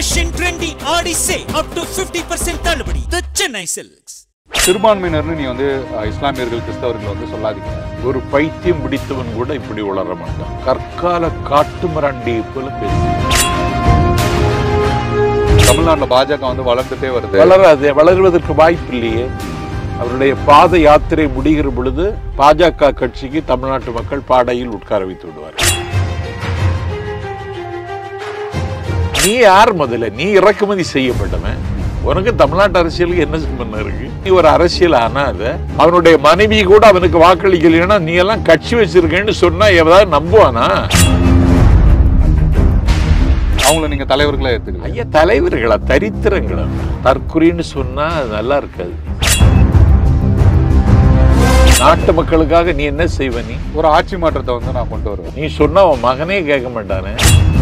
Fashion trendy ஆடி சே up to 50% தள்ளுபடி தி Chennai silks சிறுபான்மையினர்னு நீ வந்து அஹ், இஸ்லாமியர்கள் கிறிஸ்தவர்கள் வந்து சொல்லாதீங்க ஒரு பைத்தியம் பிடித்தவன் கூட இப்படி உளர மாட்டான் கற்கால காட்டு மிராண்டியை போல பேசு தமிழ்நாட்டுல பாஜக வந்து வளர்ந்துட்டே வருது வளராது வளருவதற்கு வாய்ப்பு இல்லையே அவருடைய பாத யாத்திரை முடிகிற பொழுது பாஜக கட்சிக்கு தமிழ்நாட்டு மக்கள் பாடையில் உட்கார வைத்து விடுவார் நீ யார் முதல்ல நீ இறக்குமதி செய்யப்பட்டவன் உனக்கு தமிழ்நாட்டு அரசியலுக்கு என்ன சம்பந்தம் இருக்கு நீ ஒரு அரசியல் ஆனாத அவனுடைய மனைவி கூட அவனுக்கு வாக்களிக்கலைன்னா நீ எல்லாம் கட்சி வச்சிருக்கேன்னு சொன்னா எதாவது நம்புவானா அவங்கள நீங்க தலைவர்களா ஏத்துக்கல ஐயா தலைவர்களா தரித்திரங்களா தற்குறின்னு சொன்னா அது நல்லா இருக்காது நாட்டு மக்களுக்காக நீ என்ன செய்வ நீ ஒரு ஆட்சி மாற்றத்தை வந்து நான் கொண்டு வருவேன் நீ சொன்னா உன் மகனே கேட்க மாட்டானே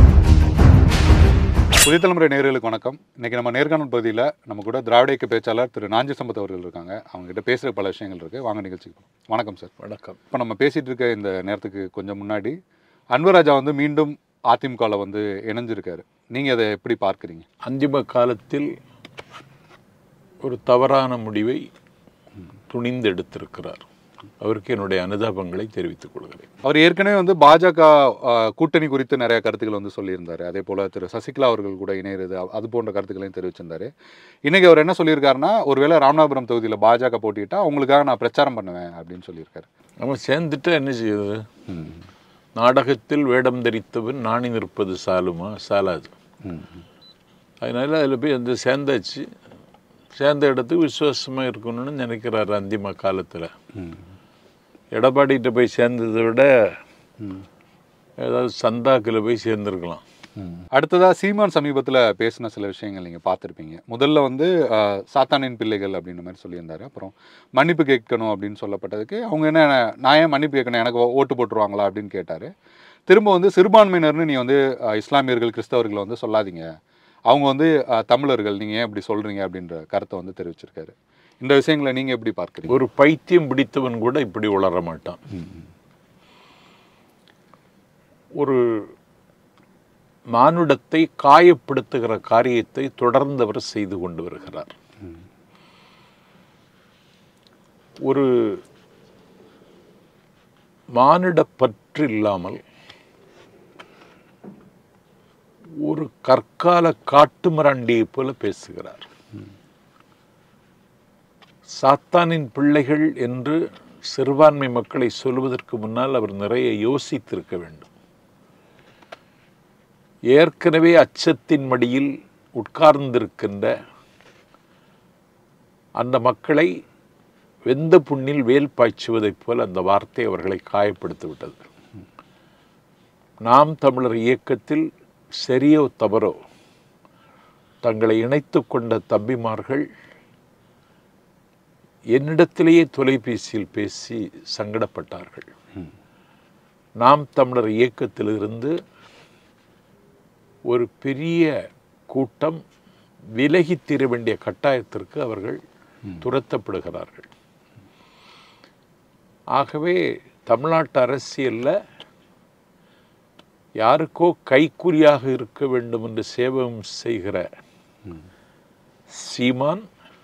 புதிய தலைமுறை நேயர்களுக்கு வணக்கம் இன்னைக்கு நம்ம நேர்காணல் பகுதியில் நம்ம கூட திராவிட இயக்க பேச்சாளர் திரு நாஞ்சி சம்பத் அவர்கள் இருக்காங்க அவங்க கிட்ட பேசுகிற பல விஷயங்கள் இருக்கு வாங்க நிகழ்ச்சிக்கு போலாம். வணக்கம் சார் வணக்கம் இப்போ நம்ம பேசிட்டு இருக்க இந்த நேரத்துக்கு கொஞ்சம் முன்னாடி அன்வராஜா வந்து மீண்டும் அதிமுகவில் வந்து இணைஞ்சிருக்காரு நீங்கள் அதை எப்படி பார்க்குறீங்க அந்திம காலத்தில் ஒரு தவறான முடிவை துணிந்து எடுத்திருக்கிறார் அவருக்கு என்னுடைய அனுதாபங்களை தெரிவித்துக் கொள்கிறேன் அவர் ஏற்கனவே வந்து பாஜக ஆஹ், கூட்டணி குறித்து நிறைய கருத்துக்கள் வந்து சொல்லியிருந்தாரு அதே போல திரு சசிகலா அவர்கள் கூட இணையிறது அ- அது போன்ற கருத்துக்களையும் தெரிவிச்சிருந்தாரு இன்னைக்கு அவர் என்ன சொல்லியிருக்காருன்னா ஒருவேளை ராமநாதபுரம் தொகுதியில் பாஜக போட்டிட்டா அவங்களுக்காக நான் பிரச்சாரம் பண்ணுவேன் அப்படின்னு சொல்லியிருக்காரு நம்ம சேர்ந்துட்டு என்ன செய்யுது நாடகத்தில் வேடம் தரித்தவன் நாணி நிற்பது சாலுமா சாலாது அதனால அதில் போய் வந்து சேர்ந்தாச்சு சேர்ந்த இடத்துக்கு விசுவாசமாக இருக்கணும்னு நினைக்கிறாரு அந்திம காலத்தில் எடப்பாடிகிட்ட போய் சேர்ந்ததை விட ஏதாவது சந்தாக்கில் போய் சேர்ந்துருக்கலாம் அடுத்ததா சீமான் சமீபத்தில் பேசின சில விஷயங்கள் நீங்கள் பார்த்துருப்பீங்க முதல்ல வந்து ஆஹ், சாத்தானின் பிள்ளைகள் அப்படின்ற மாதிரி சொல்லியிருந்தாரு அப்புறம் மன்னிப்பு கேட்கணும் அப்படின்னு சொல்லப்பட்டதுக்கு அவங்க என்ன நான் ஏன் மன்னிப்பு கேட்கணும் எனக்கு ஓ- ஓட்டு போட்டுருவாங்களா அப்படின்னு கேட்டார் திரும்ப வந்து சிறுபான்மையினர்னு நீ வந்து ஆஹ், இஸ்லாமியர்கள் கிறிஸ்தவர்களை வந்து சொல்லாதீங்க அவங்க வந்து ஆஹ், தமிழர்கள் நீங்கள் ஏன் இப்படி சொல்கிறீங்க அப்படின்ற கருத்தை வந்து தெரிவிச்சிருக்காரு இந்த விஷயங்களை நீங்கள் எப்படி பார்க்குறீங்க ஒரு பைத்தியம் பிடித்தவன் கூட இப்படி உளர மாட்டான் ஒரு மானுடத்தை காயப்படுத்துகிற காரியத்தை தொடர்ந்து அவர் செய்து கொண்டு வருகிறார் ஒரு மானிட பற்று இல்லாமல் ஒரு கற்கால காட்டு மிராண்டியை போல பேசுகிறார் சாத்தானின் பிள்ளைகள் என்று சிறுபான்மை மக்களை சொல்வதற்கு முன்னால் அவர் நிறைய யோசித்திருக்க வேண்டும் ஏற்கனவே அச்சத்தின் மடியில் உட்கார்ந்திருக்கின்ற அந்த மக்களை வெந்த புண்ணில் வேல் பாய்ச்சுவதைப் போல அந்த வார்த்தை அவர்களை காயப்படுத்தி விட்டது நாம் தமிழர் இயக்கத்தில் சரியோ தவறோ தங்களை இணைத்து கொண்ட தம்பிமார்கள் என்னிடத்திலேயே தொலைபேசியில் பேசி சங்கடப்பட்டார்கள் நாம் தமிழர் இயக்கத்திலிருந்து ஒரு பெரிய கூட்டம் விலகித் தீர வேண்டிய கட்டாயத்திற்கு அவர்கள் துரத்தப்படுகிறார்கள் ஆகவே தமிழ்நாட்டு அரசியல்ல யாருக்கோ கைக்கூலியாக இருக்க வேண்டும் என்று சேவகம் செய்கிற சீமான்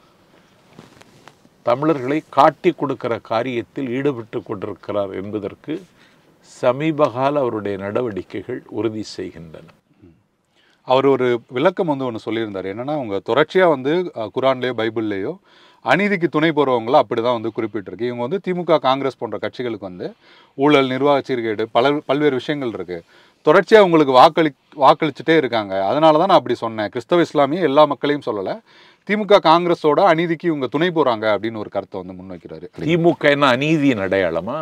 தமிழர்களை காட்டி கொடுக்கிற காரியத்தில் ஈடுபட்டு கொண்டிருக்கிறார் என்பதற்கு சமீபகால அவருடைய நடவடிக்கைகள் உறுதி செய்கின்றன அவர் ஒரு விளக்கம் வந்து ஒன்று சொல்லியிருந்தார் என்னன்னா அவங்க தொடர்ச்சியாக வந்து அஹ், குரான்லேயோ பைபிள்லேயோ அநீதிக்கு துணை போகிறவங்கள அப்படி தான் வந்து குறிப்பிட்டிருக்கு இவங்க வந்து திமுக காங்கிரஸ் போன்ற கட்சிகளுக்கு வந்து ஊழல் நிர்வாக சீர்கேடு பல பல்வேறு விஷயங்கள் இருக்கு தொடர்ச்சியாக உங்களுக்கு வாக்களி வாக்களிச்சுட்டே இருக்காங்க அதனால தான் நான் அப்படி சொன்னேன் கிறிஸ்தவ இஸ்லாமிய எல்லா மக்களையும் சொல்லலை திமுக காங்கிரஸோட அநீதிக்கு இவங்க துணை போகிறாங்க அப்படின்னு ஒரு கருத்தை வந்து முன்வைக்கிறாரு திமுக என்ன அநீதியின் அடையாளமா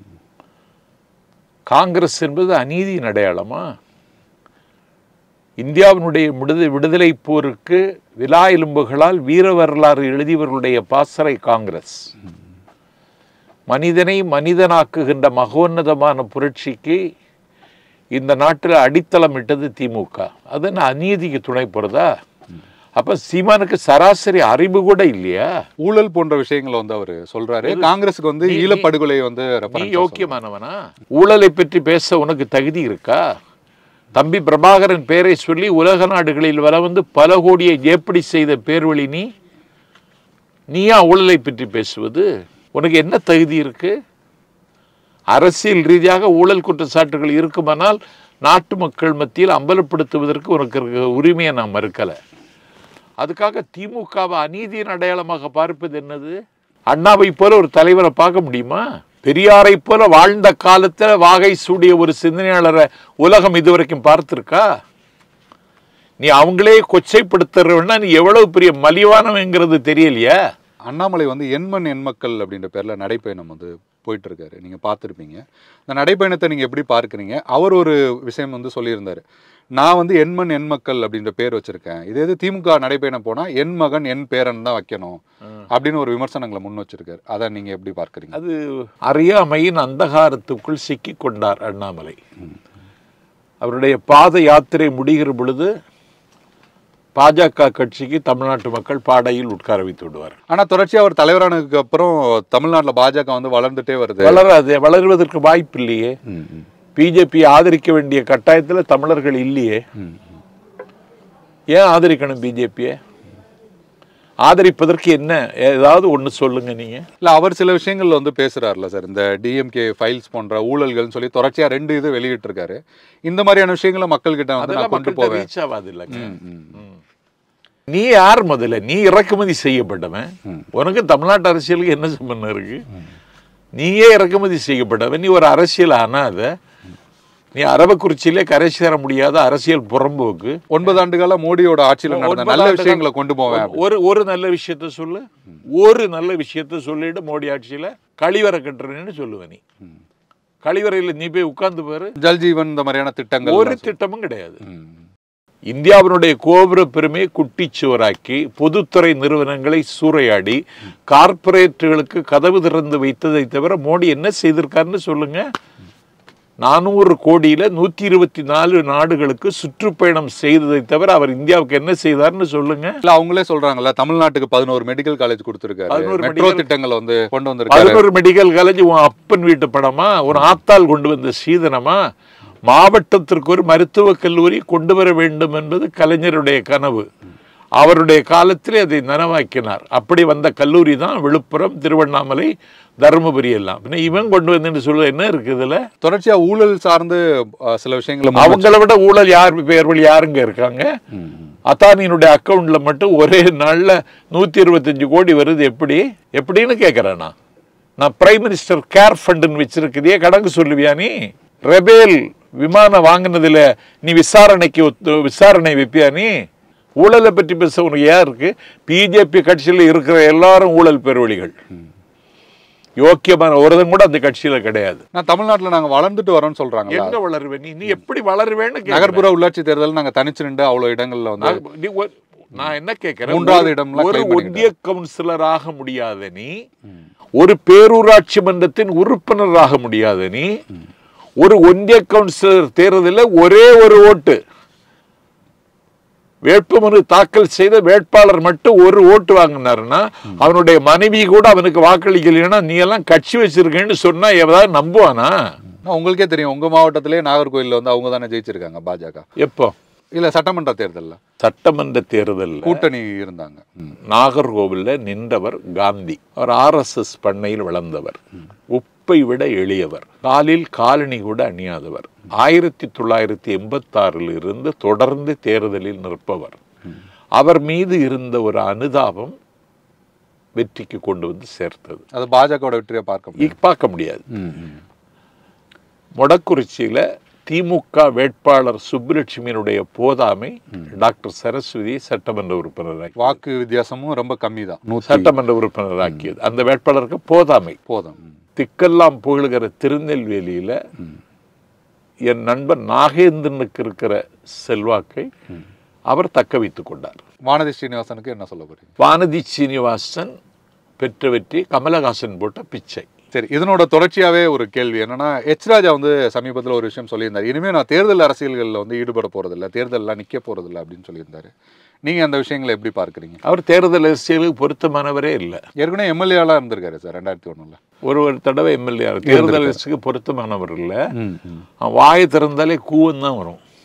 காங்கிரஸ் என்பது அநீதியின் அடையாளமா இந்தியாவினுடைய விடுதலை விடுதலை போருக்கு விலா எலும்புகளால் வீர வரலாறு எழுதியவர்களுடைய பாசறை காங்கிரஸ் மனிதனை மனிதனாக்குகின்ற மகோன்னதமான புரட்சிக்கு இந்த நாட்டில் அடித்தளம் இட்டது திமுக அது என்ன அநீதிக்கு துணை போறதா அப்ப சீமானுக்கு சராசரி அறிவு கூட இல்லையா ஊழல் போன்ற விஷயங்களை வந்து அவர் சொல்றாரு காங்கிரஸுக்கு வந்து நீ- ஈழப்படுகொலை வந்து நீ reference ஆ யோக்கியமானவனா ஊழலை பற்றி பேச உனக்கு தகுதி இருக்கா தம்பி பிரபாகரன் பேரை சொல்லி உலக நாடுகளில் வர வந்து பல கோடியை ஏப்படி செய்த பேர்வழி நீ நீயா ஊழலை பற்றி பேசுவது உனக்கு என்ன தகுதி இருக்கு அரசியல் ரீதியாக ஊழல் குற்றச்சாட்டுகள் இருக்குமானால் நாட்டு மக்கள் மத்தியில் அம்பலப்படுத்துவதற்கு உனக்கு இருக்க உரிமையை நான் மறுக்கலை அதுக்காக திமுகவை அநீதியின் அடையாளமாக பார்ப்பது என்னது அண்ணாவை போல ஒரு தலைவரை பார்க்க முடியுமா பெரியாரை போல வாழ்ந்த காலத்துல வாகை சூடிய ஒரு சிந்தனையாளரை உலகம் இதுவரைக்கும் பார்த்திருக்கா நீ அவங்களே கொச்சைப்படுத்துறவன்னா நீ எவ்வளவு பெரிய மலிவானவங்கிறது தெரியலையா அண்ணாமலை வந்து எண்மண் எண்மக்கள் அப்படின்ற பேர்ல நடைப்பயணம் வந்து போயிட்டு இருக்காரு நீங்க பார்த்துருப்பீங்க இந்த நடைப்பயணத்தை நீங்க எப்படி பார்க்குறீங்க அவர் ஒரு விஷயம் வந்து சொல்லியிருந்தாரு நான் வந்து எண்மண் எண்மக்கள் அப்படின்ற பேர் வச்சிருக்கேன் இதே இது திமுக நடைப்பயணம் போனா என் மகன் என் பேரன் தான் வைக்கணும் அப்படின்னு ஒரு விமர்சனங்களை முன் வச்சிருக்காரு அதை நீங்க எப்படி பார்க்குறீங்க அது அறியாமையின் அந்தகாரத்துக்குள் சிக்கி கொண்டார் அண்ணாமலை அவருடைய பாத யாத்திரை முடிகிற பொழுது பாஜக கட்சிக்கு தமிழ்நாட்டு மக்கள் பாடையில் உட்கார வைத்து விடுவார் ஆனா தொடர்ச்சியா அவர் தலைவரானதுக்கு அப்புறம் தமிழ்நாட்டுல பாஜக வந்து வளர்ந்துட்டே வருது வளராது வளருவதற்கு வாய்ப்பு இல்லையே ம், ம், பிஜேபி ஆதரிக்க வேண்டிய கட்டாயத்துல தமிழர்கள் இல்லையே ம். ஏன் ஆதரிக்கணும் பிஜேபியை ஆதரிப்பதற்கு என்ன ஏதாவது ஒண்ணு சொல்லுங்க நீங்க இல்ல அவர் சில விஷயங்கள்ல வந்து பேசுறாருல சார் இந்த டிஎம்கே ஃபைல்ஸ் போன்ற ஊழல்கள்னு சொல்லி தொடர்ச்சியா ரெண்டு இது வெளியிட்டு இருக்காரு இந்த மாதிரியான விஷயங்களை மக்கள் கிட்ட வந்து நான் அதெல்லாம் கொண்டு மக்கள்கிட்ட போவேன் ரீச் ஆகாது இல்லைங்க ம், ம், ம். நீ யார் முதல்ல நீ இறக்குமதி செய்யப்பட்டவன் உனக்கு தமிழ்நாட்டு அரசியலுக்கு என்ன சம்பந்தம் இருக்கு நீயே இறக்குமதி செய்யப்பட்டவன் நீ ஒரு அரசியல் அனாத நீ அரவக்குறிச்சியிலே கரை சேர முடியாத அரசியல் புறம்போக்கு ஒன்பது ஆண்டுகால மோடியோட ஆட்சியில நடந்த ஒன்பது நல்ல ஆண்டுகள் விஷயங்களை கொண்டு போவேன் அப்படி. ஒரு ஒரு நல்ல விஷயத்த சொல்லு ஒரு நல்ல விஷயத்த சொல்லிட்டு மோடி ஆட்சியில கழிவறை கட்டுறேன்னு சொல்லுவ நீ கழிவறையில நீ போய் உட்கார்ந்து பாரு ஜல் ஜீவன் இந்த மாதிரியான திட்டங்கள் ஒரு திட்டமும் கிடையாது ம். இந்தியாவினுடைய கோபுர பெருமையை குட்டிச்சுவராக்கி பொதுத்துறை நிறுவனங்களை சூறையாடி கார்ப்பரேட்டுகளுக்கு கதவு திறந்து வைத்ததை தவிர மோடி என்ன செய்திருக்காருன்னு சொல்லுங்க நானூறு கோடியில நூத்தி இருபத்தி நாலு நாடுகளுக்கு சுற்றுப்பயணம் செய்ததை தவிர அவர் இந்தியாவுக்கு என்ன செய்தார்னு சொல்லுங்க இல்ல அவங்களே சொல்றாங்கல்ல தமிழ்நாட்டுக்கு பதினோரு மெடிக்கல் காலேஜ் கொடுத்திருக்காரு 11 மெட்ரோ medical- திட்டங்களை வந்து கொண்டு வந்திருக்காரு பதினோரு மெடிக்கல் காலேஜ் உன் அப்பன் வீட்டு படமா ஒரு ஆத்தால் கொண்டு வந்த சீதனமா மாவட்டத்திற்கு ஒரு மருத்துவக் கல்லூரி கொண்டு வர வேண்டும் என்பது கலைஞருடைய கனவு அவருடைய காலத்திலே அதை நனவாக்கினார் அப்படி வந்த கல்லூரி தான் விழுப்புரம் திருவண்ணாமலை தருமபுரி எல்லாம் பின்ன இவன் கொண்டு வந்து சொல்ல என்ன இருக்கு இதுல தொடர்ச்சியா ஊழல் சார்ந்து அஹ், சில விஷயங்களை முன் அவங்கள விட ஊழல் யார் பேர் வழி யாருங்க இருக்காங்க ம். அத்தானியினுடைய அக்கவுண்ட்ல மட்டும் ஒரே நாள்ல நூத்தி இருபத்தஞ்சு கோடி வருது எப்படி எப்படின்னு கேட்கிறேன் நான் நான் பிரைம் மினிஸ்டர் கேர் ஃபண்டுன்னு வச்சிருக்கிறியே கணக்கு சொல்லுவியா நீ ரெபேல் விமானம் வாங்கினதுல நீ விசாரணைக்கு ஒத்து- விசாரணை வைப்பியா நீ ஊழலை பற்றி பேச உனக்கு ஏன் இருக்கு பிஜேபி கட்சியில் இருக்கிற எல்லாரும் ஊழல் பெருவழிகள் யோக்கியமான ஒருதன் கூட அந்த கட்சியில கிடையாது நான் தமிழ்நாட்டுல நாங்க வளர்ந்துட்டு வரோம்னு சொல்றாங்கல்ல எங்க வளருவே நீ நீ எப்படி வளருவேன்னு கேக்குறேன். நகர்ப்புற உள்ளாட்சி தேர்தல் நாங்க தனிச்சு நின்று அவ்வளவு இடங்கள்ல வந்து நான் நீ ஒரு- நான் என்ன கேட்கிறேன் மூன்றாவது ஒரு- இடம்லாம் ஒரு claim பண்ணிக்கிட்டாரு. ஒன்றிய கவுன்சிலர் ஆக முடியாத நீ ஒரு பேரூராட்சி மன்றத்தின் உறுப்பினர் ஆக முடியாத நீ ஒரு ஒன்றிய கவுன்சிலர் தேர்தலில் ஒரே ஒரு ஓட்டு வேட்புமனு தாக்கல் செய்த வேட்பாளர் மட்டும் ஒரு ஓட்டு வாங்கினாருன்னா அவனுடைய மனைவி கூட அவனுக்கு வாக்களிக்கலைன்னா நீ எல்லாம் கட்சி வச்சிருக்கேன்னு சொன்னா ஏதாவது நம்புவானா ஆனா, உங்களுக்கே தெரியும் உங்க மாவட்டத்திலே நாகர்கோயில்ல வந்து அவங்க தானே ஜெயிச்சிருக்காங்க பாஜக எப்போ இல்ல சட்டமன்ற தேர்தல்ல சட்டமன்ற தேர்தலில் கூட்டணி இருந்தாங்க ம். நாகர்கோவில்ல நின்றவர் காந்தி அவர் ஆர்எஸ்எஸ் பண்ணையில் வளர்ந்தவர் உப்பை விட எளியவர் காலில் காலணி கூட அணியாதவர் ஆயிரத்தி தொள்ளாயிரத்தி எண்பத்தாறில் இருந்து தொடர்ந்து தேர்தலில் நிற்பவர் அவர் மீது இருந்த ஒரு அனுதாபம் வெற்றிக்கு கொண்டு வந்து சேர்த்தது அது பாஜகவோட வெற்றியை பார்க்க முடியும் இ- பார்க்க முடியாது ம், ம். மொடக்குறிச்சியில திமுக வேட்பாளர் சுப்புலட்சுமியினுடைய போதாமை டாக்டர் சரஸ்வதி சட்டமன்ற உறுப்பினராக்கி வாக்கு வித்தியாசமும் ரொம்ப கம்மி தான் நூற்றி சட்டமன்ற உறுப்பினராக்கியது அந்த வேட்பாளருக்கு போதாமை போதும் ம். திக்கெல்லாம் புகழுகிற திருநெல்வேலியில என் நண்பன் நாகேந்திரனுக்கு இருக்கிற செல்வாக்கை அவர் தக்க வைத்துக் கொண்டார் வானதி ஸ்ரீனிவாசனுக்கு என்ன சொல்ல போறீங்க வானதி சீனிவாசன் பெற்ற வெற்றி கமலஹாசன் போட்ட பிச்சை சரி இதனோட தொடர்ச்சியாவே ஒரு கேள்வி என்னன்னா எச் ராஜா வந்து சமீபத்தில் ஒரு விஷயம் சொல்லியிருந்தார் இனிமே நான் தேர்தல் அரசியல்களில் வந்து ஈடுபட போறதில்ல தேர்தல்லாம் நிக்க போறதில்ல அப்படின்னு சொல்லியிருந்தாரு நீங்க அந்த விஷயங்களை எப்படி பார்க்கறீங்க அவர் தேர்தல் அரசியலுக்கு பொருத்தமானவரே இல்லை ஏற்கனவே எம்எல்ஏலாம் இருந்திருக்காரு சார் ரெண்டாயிரத்தி ஒண்ணுல ஒரு ஒரு தடவை எம்எல்ஏ தேர்தல் அரசுக்கு பொருத்தமானவர் இல்லை அவன் வாயை திறந்தாலே கூவம் தான் வரும்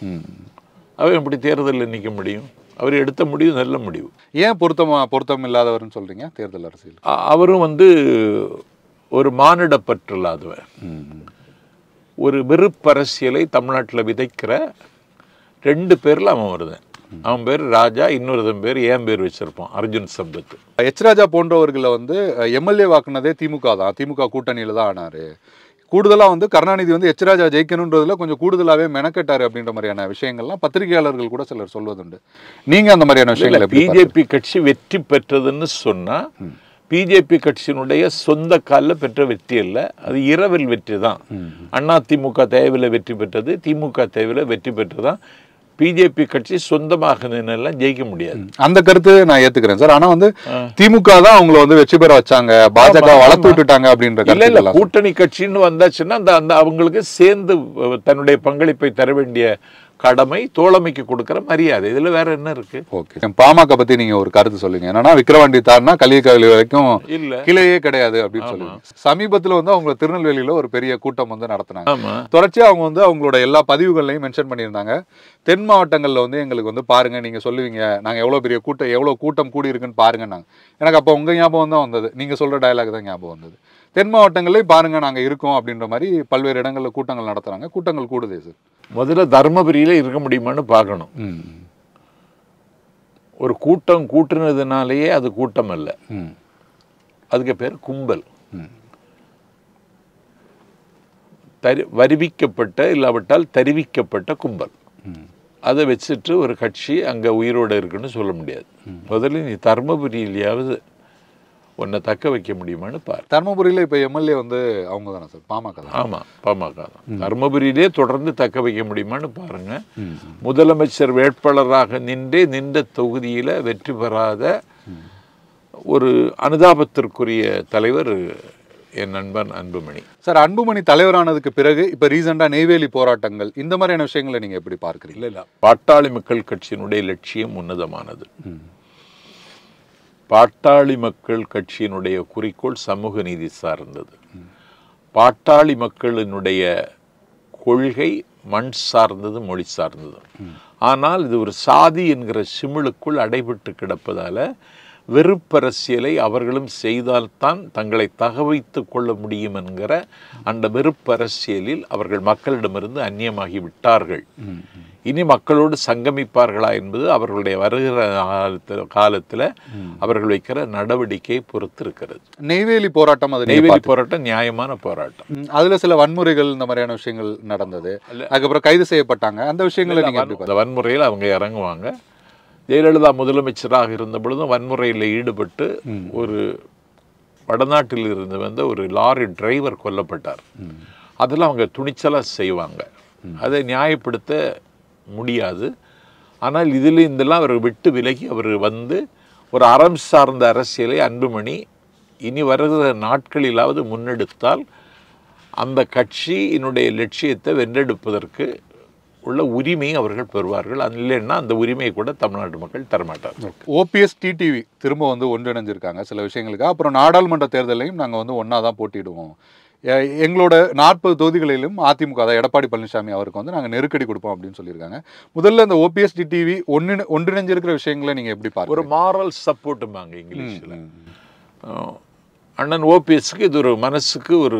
ம். அவர் எப்படி தேர்தலில் நிற்க முடியும் அவர் எடுத்த முடிவு நல்ல முடிவு ஏன் பொருத்தமா பொருத்தம் இல்லாதவர்னு சொல்றீங்க தேர்தல் அரசியல் அ- அவரும் வந்து ஒரு மானிடப்பற்று இல்லாதவர் ஒரு வெறுப்பரசியலை தமிழ்நாட்டில் விதைக்கிற ரெண்டு பேரில் அவன் வருதேன் அவன் பேர் ராஜா இன்னொருத்தன் பேர் என் பேர் வச்சிருப்பான் அர்ஜுன் சம்பத் எச் ராஜா போன்றவர்களை வந்து எம்எல்ஏ வாக்குனதே திமுக தான் திமுக கூட்டணியில தான் ஆனாரு கூடுதலா வந்து கருணாநிதி வந்து எச் ராஜா ஜெயிக்கணுன்றதுல கொஞ்சம் கூடுதலாவே மெனக்கெட்டாரு அப்படின்ற மாதிரியான விஷயங்கள்லாம் பத்திரிகையாளர்கள் கூட சிலர் சொல்வதுண்டு நீங்க அந்த மாதிரியான விஷயங்களை எப்படி பார்க்கறீங்க? பிஜேபி கட்சி வெற்றி பெற்றதுன்னு சொன்னா பிஜேபி கட்சியினுடைய சொந்த காலில் பெற்ற வெற்றி அல்ல அது இரவல் வெற்றி தான் அண்ணா திமுக தேவையில் வெற்றி பெற்றது திமுக தேவையில் வெற்றி பெற்றதுதான் பிஜேபி கட்சி சொந்தமாக நின்னெல்லாம் ஜெயிக்க முடியாது அந்த கருத்து நான் ஏத்துக்கிறேன் சார் ஆனா வந்து திமுக தான் அவங்கள வந்து வெற்றி பெற வச்சாங்க பாஜக ஆமா, வளர்த்து ஆமா. விட்டுட்டாங்க அப்படின்ற இல்ல இல்ல கருத்து கூட்டணி கட்சின்னு வந்தாச்சுன்னா அந்த அந்த அவங்களுக்கு சேர்ந்து அஹ், தன்னுடைய பங்களிப்பை தர வேண்டிய கடமை தோழமைக்கு கொடுக்கிற மரியாதை இதுல வேற என்ன இருக்கு ஓகே பாமக பத்தி நீங்க ஒரு கருத்து சொல்லுங்க என்னன்னா விக்கிரவாண்டி தாருனா கலியக்காவலி வரைக்கும் இல்ல கிளையே கிடையாது அப்படின்னு சொல்லுங்க சமீபத்துல வந்து அவங்க திருநெல்வேலியில ஒரு பெரிய கூட்டம் வந்து நடத்தினாங்க ஆமா தொடர்ச்சியா அவங்க வந்து அவங்களோட எல்லா பதிவுகள்லையும் மென்ஷன் பண்ணியிருந்தாங்க தென் மாவட்டங்கள்ல வந்து எங்களுக்கு வந்து பாருங்க நீங்க சொல்லுவீங்க நாங்க எவ்வளவு பெரிய கூட்டம் எவ்வளவு கூட்டம் கூடி இருக்குன்னு பாருங்கன்னாங்க எனக்கு அப்போ உங்க ஞாபகம் தான் வந்தது நீங்க சொல்ற டயலாக் தான் ஞாபகம் வந்தது தென் மாவட்டங்கள்லயும் பாருங்க நாங்க இருக்கோம் அப்படின்ற மாதிரி பல்வேறு இடங்கள்ல கூட்டங்கள் நடத்துறாங்க கூட்டங்கள் கூடுதே சார் முதல்ல தர்மபுரியில இருக்க முடியுமான்னு பார்க்கணும் ம் ஒரு கூட்டம் கூட்டுனதுனாலேயே அது கூட்டம் அல்ல ம் அதுக்கு பேர் கும்பல் ம். தரி வருவிக்கப்பட்ட இல்லாவிட்டால் தருவிக்கப்பட்ட கும்பல் ம். அதை வச்சுட்டு ஒரு கட்சி அங்க உயிரோட இருக்குன்னு சொல்ல முடியாது முதல்ல நீ தர்மபுரியிலையாவது உன்னை தக்க வைக்க முடியுமான்னு பாரு தர்மபுரியில இப்ப எம்எல்ஏ வந்து அவங்க தானே சார் பாமக தான் ஆமா பாமக தான் தர்மபுரியிலே தொடர்ந்து தக்க வைக்க முடியுமான்னு பாருங்க முதலமைச்சர் வேட்பாளராக நின்றே நின்ற தொகுதியில வெற்றி பெறாத ஒரு அனுதாபத்திற்குரிய தலைவர் என் நண்பன் அன்புமணி சார் அன்புமணி தலைவரானதுக்கு பிறகு இப்ப ரீசெண்டா நெய்வேலி போராட்டங்கள் இந்த மாதிரியான விஷயங்களை நீங்க எப்படி பார்க்கறீங்க இல்ல இல்ல பாட்டாளி மக்கள் கட்சியினுடைய லட்சியம் உன்னதமானது பாட்டாளி மக்கள் கட்சியினுடைய குறிக்கோள் சமூக நீதி சார்ந்தது பாட்டாளி மக்களினுடைய கொள்கை மண் சார்ந்தது மொழி சார்ந்தது ஆனால் இது ஒரு சாதி என்கிற சிமிழுக்குள் அடைபட்டு கிடப்பதால வெறுப்பரசியலை அவர்களும் செய்தால்தான் தங்களை தகவைத்துக் கொள்ள முடியும் என்கிற அந்த வெறுப்பரசியலில் அவர்கள் மக்களிடமிருந்து அந்நியமாகி விட்டார்கள் இனி மக்களோடு சங்கமிப்பார்களா என்பது அவர்களுடைய வருகிற காலத்தில் காலத்தில் அவர்கள் வைக்கிற நடவடிக்கையை பொறுத்து இருக்கிறது நெய்வேலி போராட்டம் அது நீங்க நெய்வேலி போராட்டம் நியாயமான போராட்டம் ம், அதுல சில வன்முறைகள் இந்த மாதிரியான விஷயங்கள் நடந்தது அதுக்கப்புறம் கைது செய்யப்பட்டாங்க அந்த விஷயங்களை நீங்க எப்படி அந்த வன்முறையில் அவங்க இறங்குவாங்க ஜெயலலிதா முதலமைச்சராக இருந்த பொழுதும் வன்முறையில் ஈடுபட்டு ஒரு வடநாட்டில் இருந்து வந்த ஒரு லாரி டிரைவர் கொல்லப்பட்டார் அதெல்லாம் அவங்க துணிச்சலாக செய்வாங்க அதை நியாயப்படுத்த முடியாது ஆனால் இதில் இதெல்லாம் அவர் விட்டு விலகி அவர் வந்து ஒரு அறம் சார்ந்த அரசியலை அன்புமணி இனி வருகிற நாட்களிலாவது முன்னெடுத்தால் அந்த கட்சியினுடைய லட்சியத்தை வென்றெடுப்பதற்கு உள்ள உரிமையை அவர்கள் பெறுவார்கள் அது இல்லைன்னா அந்த உரிமையை கூட தமிழ்நாட்டு மக்கள் தரமாட்டார்கள் ஓபிஎஸ் டிடிவி திரும்ப வந்து ஒன்றிணைஞ்சிருக்காங்க சில விஷயங்களுக்கு அப்புறம் நாடாளுமன்ற தேர்தலையும் நாங்க வந்து ஒண்ணா தான் போட்டியிடுவோம் எ- எங்களோட நாற்பது தொகுதிகளிலும் அதிமுக தான் எடப்பாடி பழனிசாமி அவருக்கு வந்து நாங்க நெருக்கடி கொடுப்போம் அப்படின்னு சொல்லியிருக்காங்க முதல்ல இந்த ஓபிஎஸ் டிடிவி ஒன்னு ஒன்றிணைஞ்சிருக்கிற விஷயங்களை நீங்க எப்படி ஒரு பார்க்குறீங்க மாரல் சப்போர்ட்டுமாங்க இங்கிலீஷில் அண்ணன் ஓபிஎஸ்க்கு இது ஒரு மனசுக்கு ஒரு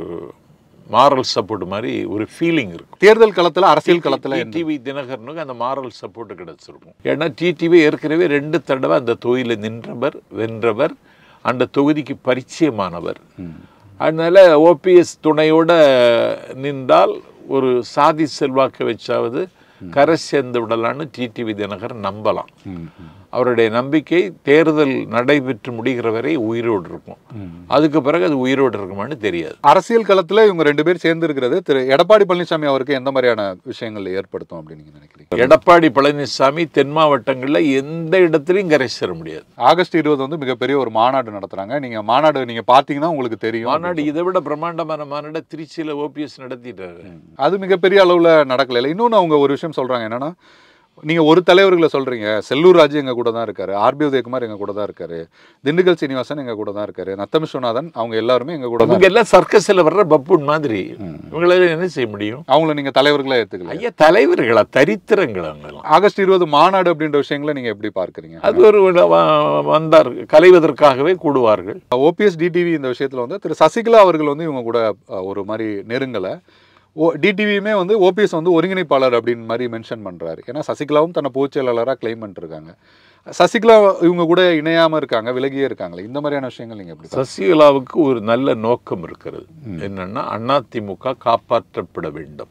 மாரல் சப்போர்ட் மாதிரி ஒரு ஃபீலிங் இருக்கும் தேர்தல் களத்துல அரசியல் களத்துல என்ன? டிடிவி தினகரனுக்கு அந்த மாரல் சப்போர்ட் கிடைச்சிருக்கும் ஏன்னா டிடிவி ஏற்கனவே ரெண்டு தடவை அந்த தொகுதியில் நின்றவர் வென்றவர் அந்த தொகுதிக்கு பரிச்சயமானவர் அதனால ஓபிஎஸ் துணையோட நின்றால் ஒரு சாதி செல்வாக்கு வச்சாவது கரை சேர்ந்து விடலான்னு டிடிவி தினகரன் நம்பலாம் ம், ம். அவருடைய நம்பிக்கை தேர்தல் நடைபெற்று முடிகிற வரை உயிரோடு இருக்கும் அதுக்கு பிறகு அது உயிரோடு இருக்குமான்னு தெரியாது அரசியல் களத்துல இவங்க ரெண்டு பேர் சேர்ந்து இருக்கிறது திரு எடப்பாடி பழனிசாமி அவருக்கு எந்த மாதிரியான விஷயங்கள் ஏற்படுத்தும் அப்படின்னு நீங்க நினைக்கிறீங்க எடப்பாடி பழனிசாமி தென் மாவட்டங்களில் எந்த இடத்துலையும் கரை சேர முடியாது ஆகஸ்ட் இருபது வந்து மிகப்பெரிய ஒரு மாநாடு நடத்துறாங்க நீங்க மாநாடு நீங்க பாத்தீங்கன்னா உங்களுக்கு தெரியும் மாநாடு இதை விட பிரம்மாண்டமான மாநாடு திருச்சியில் ஓபிஎஸ் நடத்திட்டாரு அது மிகப்பெரிய அளவுல நடக்கல இல்லை இன்னொன்று அவங்க ஒரு விஷயம் சொல்றாங்க என்னன்னா நீங்க ஒரு தலைவர்களை சொல்றீங்க செல்லூர் ராஜு எங்க கூட தான் இருக்காரு ஆர்பி உதயகுமார் எங்க கூட தான் இருக்காரு திண்டுக்கல் சீனிவாசன் எங்க கூட தான் இருக்காரு நத்தம் விஸ்வநாதன் அவங்க எல்லாருமே எங்க கூட தான் இவங்க எல்லாம் சர்க்கஸ்ல வர்ற பப்புன் மாதிரி இவங்களால என்ன செய்ய முடியும் அவங்கள நீங்க தலைவர்களா ஏத்துக்கல ஐயா தலைவர்களா தரித்திரங்கள் அவங்கெல்லாம் ஆகஸ்ட் இருபது மாநாடு அப்படின்ற விஷயங்களை நீங்க எப்படி பார்க்கறீங்க அது ஒரு வ- வந்தார் கலைவதற்காகவே கூடுவார்கள் ஓபிஎஸ் டிடிவி இந்த விஷயத்துல வந்து திரு சசிகலா அவர்கள் வந்து இவங்க கூட அஹ், ஒரு மாதிரி நெருங்கலை ஓ டிடிவியுமே வந்து ஓபிஎஸ் வந்து ஒருங்கிணைப்பாளர் அப்படின்னு மாதிரி மென்ஷன் பண்றாரு ஏன்னா சசிகலாவும் தன்னை பொதுச் செயலாளராக கிளைம் பண்ணிருக்காங்க சசிகலா இவங்க கூட இணையாம இருக்காங்க விலகியே இருக்காங்களே இந்த மாதிரியான விஷயங்கள் நீங்க எப்படி பார்க்கறீங்க? சசிகலாவுக்கு ஒரு நல்ல நோக்கம் இருக்கிறது என்னன்னா அதிமுக காப்பாற்றப்பட வேண்டும்